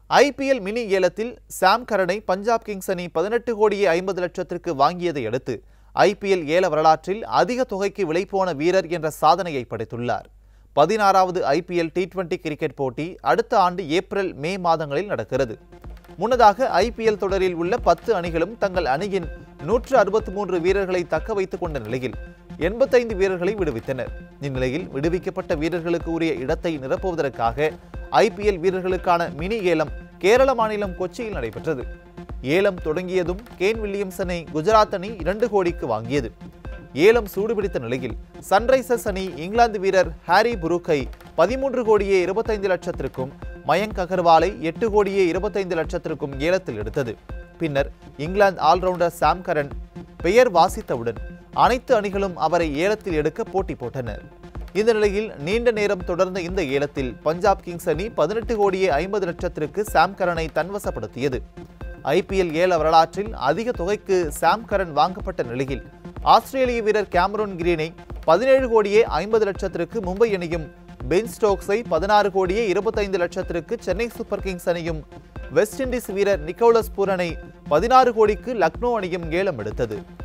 IPL mini ஏலத்தில் சாம் கரனை Punjab Kings அணி பதினெட்டு கோடியே ஐம்பது லட்சத்திற்கு வாங்கியதை அடுத்து ஐபிஎல் ஏல வரலாற்றில் அதிக தொகைக்கு விலைபோன வீரர் என்ற சாதனையை படைத்துள்ளார் பதினாறாவது ஐபிஎல் டி டுவெண்டி கிரிக்கெட் போட்டி அடுத்த ஆண்டு ஏப்ரல் மே மாதங்களில் நடக்கிறது முன்னதாக ஐபிஎல் தொடரில் உள்ள பத்து அணிகளும் தங்கள் அணியின் நூற்று அறுபத்தி மூன்று வீரர்களை தக்க வைத்துக் கொண்ட நிலையில் எண்பத்தைந்து வீரர்களை விடுவித்தனர் இந்நிலையில் விடுவிக்கப்பட்ட வீரர்களுக்கு உரிய இடத்தை நிரப்புவதற்காக ஐபிஎல் வீரர்களுக்கான மினி ஏலம் கேரள மாநிலம் கொச்சியில் நடைபெற்றது ஏலம் தொடங்கியதும் கேன் வில்லியம்சனை குஜராத் அணி இரண்டு கோடிக்கு வாங்கியது ஏலம் சூடுபிடித்த நிலையில் சன்ரைசர்ஸ் அணி இங்கிலாந்து வீரர் ஹாரி புரூக்கை பதிமூன்று கோடியே இருபத்தைந்து லட்சத்திற்கும் மயங்க் அகர்வாலை எட்டு கோடியே இருபத்தைந்து லட்சத்திற்கும் ஏலத்தில் எடுத்தது பின்னர் இங்கிலாந்து ஆல்ரவுண்டர் சாம் கரன் பெயர் வாசித்தவுடன் அனைத்து அணிகளும் அவரை ஏலத்தில் எடுக்க போட்டி போட்டனர் இந்த நிலையில் நீண்ட நேரம் தொடர்ந்த இந்த ஏலத்தில் பஞ்சாப் கிங்ஸ் அணி பதினெட்டு கோடியே ஐம்பது லட்சத்திற்கு சாம் கரனை தன்வசப்படுத்தியது ஐபிஎல் ஏல வரலாற்றில் அதிக தொகைக்கு சாம் கரன் வாங்கப்பட்ட நிலையில் ஆஸ்திரேலிய வீரர் கேமரூன் கிரீனை பதினேழு கோடியே ஐம்பது லட்சத்திற்கு மும்பை அணியும் பென் ஸ்டோக்ஸை பதினாறு கோடியே இருபத்தைந்து லட்சத்திற்கு சென்னை சூப்பர் கிங்ஸ் அணியும் வெஸ்ட் இண்டீஸ் வீரர் நிக்கோலஸ் பூரனை பதினாறு கோடிக்கு லக்னோ அணியும் ஏலம் எடுத்தது